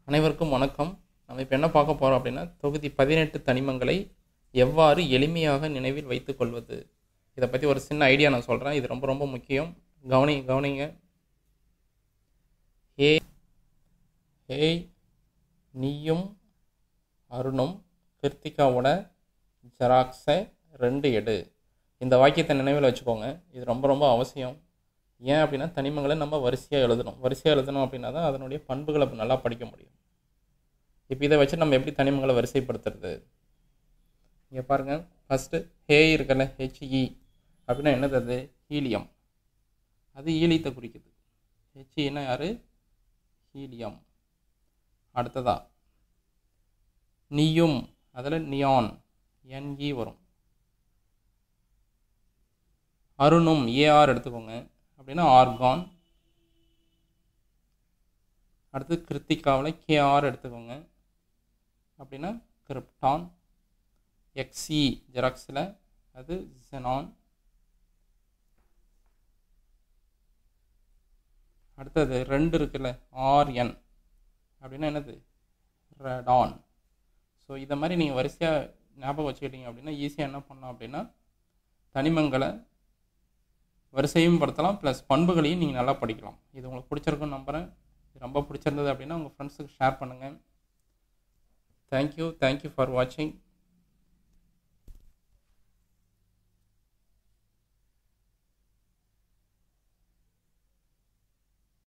அனைவருக்கும் வணக்கம் நம்ம இப்போ என்ன பார்க்க போகிறோம் அப்படின்னா தொகுதி பதினெட்டு தனிமங்களை எவ்வாறு எளிமையாக நினைவில் வைத்துக் கொள்வது இதை பற்றி ஒரு சின்ன ஐடியா நான் சொல்கிறேன் இது ரொம்ப ரொம்ப முக்கியம் கவனி கவனிங்க ஏ ஏய் நீயும் அருணும் கிருத்திகாவோட ஜெராக்ஸை ரெண்டு எடு இந்த வாக்கியத்தை நினைவில் வச்சுக்கோங்க இது ரொம்ப ரொம்ப அவசியம் ஏன் அப்படின்னா தனிமங்களை நம்ம வரிசையாக எழுதணும் வரிசையாக எழுதணும் அப்படின்னா தான் அதனுடைய பண்புகளை நல்லா படிக்க முடியும் இப்போ இதை வச்சு நம்ம எப்படி தனிமங்களை வரிசைப்படுத்துறது இங்கே பாருங்கள் ஃபஸ்ட்டு ஹே இருக்கல ஹெச்இ அப்படின்னா என்னது அது ஹீலியம் அது ஈலியத்தை குறிக்குது ஹெச்இன்னா யார் ஹீலியம் அடுத்ததா நீயும் அதில் நியான் என்இ வரும் அருணும் ஏஆர் எடுத்துக்கோங்க அப்படின்னா ஆர்கான் அடுத்து கிருத்திகாவில் கேஆர் எடுத்துக்கோங்க அப்படின்னா கிரிப்டான் எக்ஸி ஜெராக்ஸில் அது ஜெனான் அடுத்தது ரெண்டு இருக்குல்ல ஆர்என் அப்படின்னா என்னது ரெடான் ஸோ இதை மாதிரி நீங்கள் வரிசையாக ஞாபகம் வச்சுக்கிட்டீங்க அப்படின்னா ஈஸியாக என்ன பண்ணலாம் அப்படின்னா தனிமங்களை வரிசையும் படுத்தலாம் ப்ளஸ் பண்புகளையும் நீங்கள் நல்லா படிக்கலாம் இது உங்களுக்கு பிடிச்சிருக்குன்னு நம்புகிறேன் இது ரொம்ப பிடிச்சிருந்தது அப்படின்னா உங்கள் ஃப்ரெண்ட்ஸுக்கு ஷேர் பண்ணுங்கள் தேங்க்யூ தேங்க்யூ ஃபார் வாட்சிங்